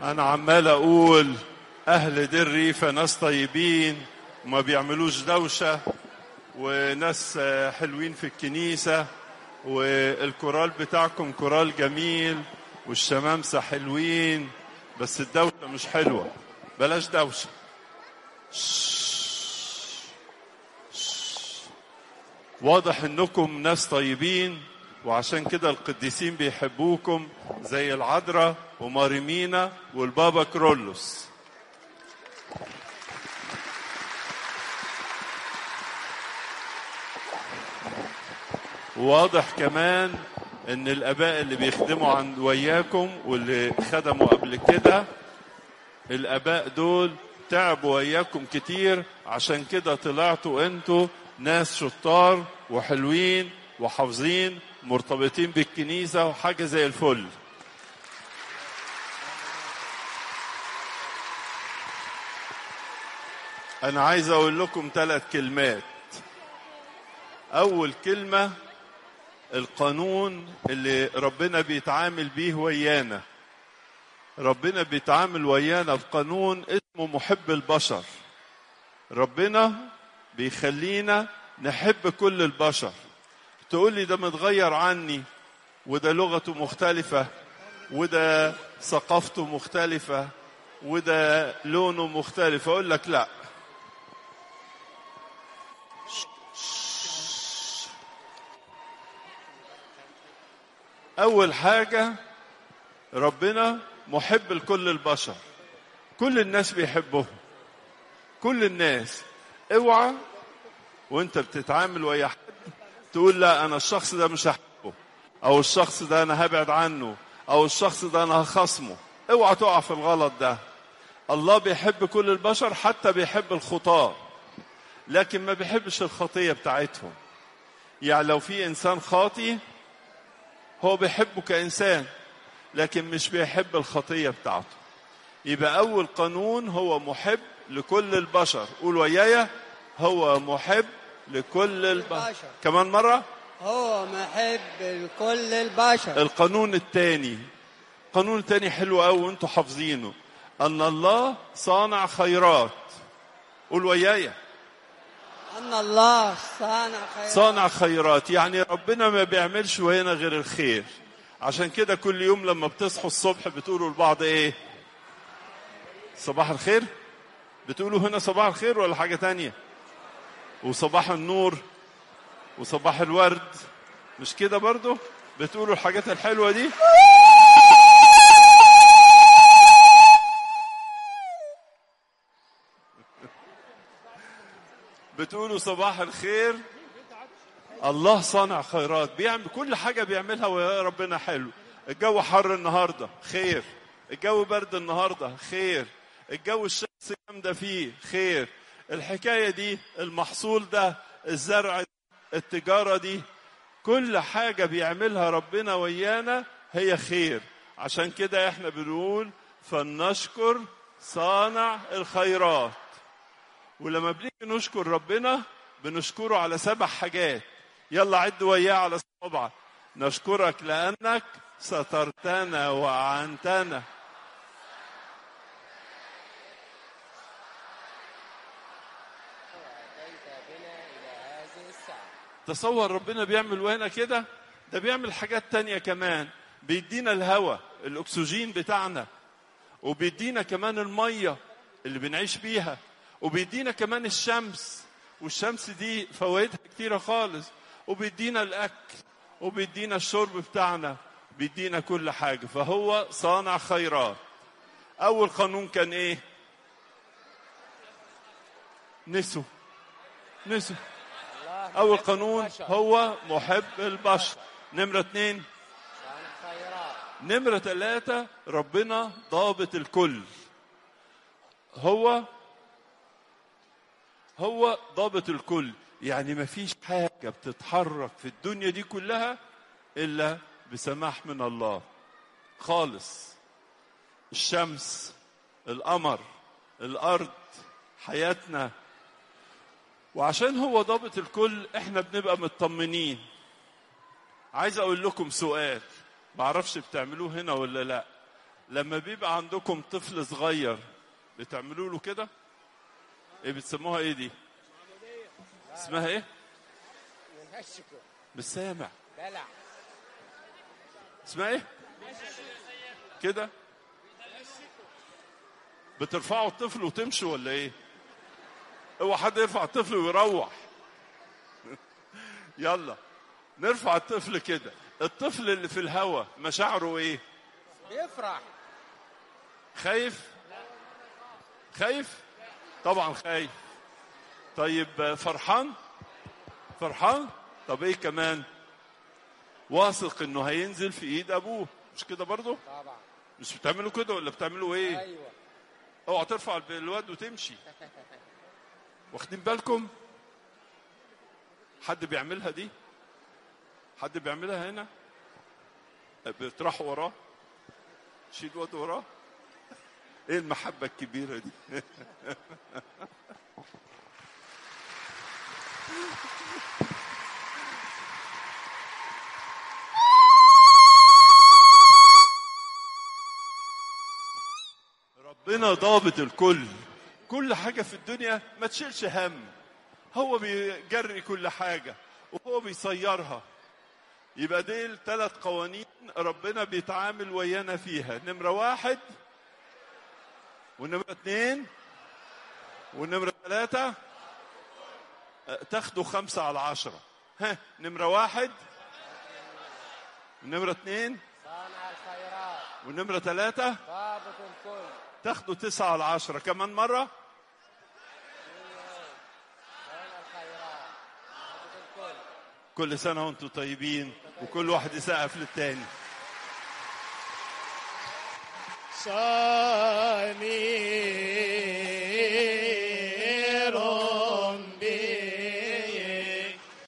انا عمال اقول اهل دير ريفه ناس طيبين وما بيعملوش دوشه وناس آه، حلوين في الكنيسه والكورال بتاعكم كورال جميل والشمامسه حلوين بس الدوشه مش حلوه بلاش دوشه واضح انكم ناس طيبين وعشان كده القديسين بيحبوكم زي العذراء وماريمينا والبابا كرولوس واضح كمان ان الاباء اللي بيخدموا عند وياكم واللي خدموا قبل كده الاباء دول تعبوا وياكم كتير عشان كده طلعتوا انتوا ناس شطار وحلوين وحافظين مرتبطين بالكنيسه وحاجه زي الفل انا عايز اقول لكم ثلاث كلمات اول كلمه القانون اللي ربنا بيتعامل بيه ويانا ربنا بيتعامل ويانا بقانون اسمه محب البشر ربنا بيخلينا نحب كل البشر تقول لي ده متغير عني وده لغته مختلفة وده ثقافته مختلفة وده لونه مختلف أقول لك لا أول حاجة ربنا محب لكل البشر كل الناس بيحبوه كل الناس اوعى وانت بتتعامل ويا حد تقول لا انا الشخص ده مش هحبه او الشخص ده انا هبعد عنه او الشخص ده انا هخصمه اوعى تقع في الغلط ده الله بيحب كل البشر حتى بيحب الخطاة لكن ما بيحبش الخطية بتاعتهم يعني لو في انسان خاطي هو بيحبه كإنسان لكن مش بيحب الخطية بتاعته يبقى أول قانون هو محب لكل البشر قول ويايا هو محب لكل البشر البشر. كمان مرة هو محب لكل البشر القانون الثاني قانون الثاني حلو قوي وانتوا حافظينه أن الله صانع خيرات قول ويايا أن الله صانع خيرات صانع خيرات يعني ربنا ما بيعملش وهنا غير الخير عشان كده كل يوم لما بتصحوا الصبح بتقولوا لبعض ايه صباح الخير بتقولوا هنا صباح الخير ولا حاجة تانية وصباح النور وصباح الورد مش كده برضو بتقولوا الحاجات الحلوة دي بتقولوا صباح الخير الله صانع خيرات بيعمل كل حاجة بيعملها ويا ربنا حلو الجو حر النهاردة خير الجو برد النهاردة خير الجو الشمس جامدة فيه خير الحكاية دي المحصول ده الزرع التجارة دي كل حاجة بيعملها ربنا ويانا هي خير عشان كده احنا بنقول فلنشكر صانع الخيرات ولما بنيجي نشكر ربنا بنشكره على سبع حاجات يلا عد وياه على صبعك نشكرك لأنك سترتنا وأعنتنا تصور ربنا بيعمل وهنا كده ده بيعمل حاجات تانية كمان بيدينا الهواء الأكسجين بتاعنا وبيدينا كمان المية اللي بنعيش بيها وبيدينا كمان الشمس والشمس دي فوائدها كتيرة خالص وبيدينا الأكل وبيدينا الشرب بتاعنا بيدينا كل حاجة فهو صانع خيرات أول قانون كان إيه؟ نسوا نسوا أول قانون هو محب البشر نمرة اتنين نمرة ثلاثة ربنا ضابط الكل هو هو ضابط الكل يعني ما فيش حاجة بتتحرك في الدنيا دي كلها إلا بسماح من الله خالص الشمس القمر الأرض حياتنا وعشان هو ضابط الكل احنا بنبقى مطمنين عايز اقول لكم سؤال معرفش بتعملوه هنا ولا لا لما بيبقى عندكم طفل صغير بتعملوا له كده ايه بتسموها ايه دي اسمها ايه نهشكو مش سامع دلع اسمها ايه كده بترفعوا الطفل وتمشوا ولا ايه اوعى حد يرفع الطفل ويروح يلا نرفع الطفل كده الطفل اللي في الهوا مشاعره ايه بيفرح خايف خايف طبعا خايف طيب فرحان فرحان طب ايه كمان واثق انه هينزل في ايد ابوه مش كده برضه طبعا مش بتعملوا كده ولا بتعملوا ايه ايوه اوعى ترفع الواد وتمشي واخدين بالكم حد بيعملها دي حد بيعملها هنا بتروحوا وراه شيل الواد وراه ايه المحبة الكبيرة دي ربنا ضابط الكل كل حاجة في الدنيا ما تشيلش هم هو بيجري كل حاجة وهو بيصيرها يبقى دي الثلاث قوانين ربنا بيتعامل ويانا فيها نمرة واحد ونمرة اتنين ونمرة ثلاثة أه، تاخدوا خمسة على عشرة ها نمرة واحد ونمرة اتنين صانع الخيرات ونمرة ثلاثة ضابط الكل تاخدوا تسعة على عشرة كمان مرة صانع الخيرات ضابط الكل كل سنة وانتم طيبين وكل واحد يسقف للتاني صانع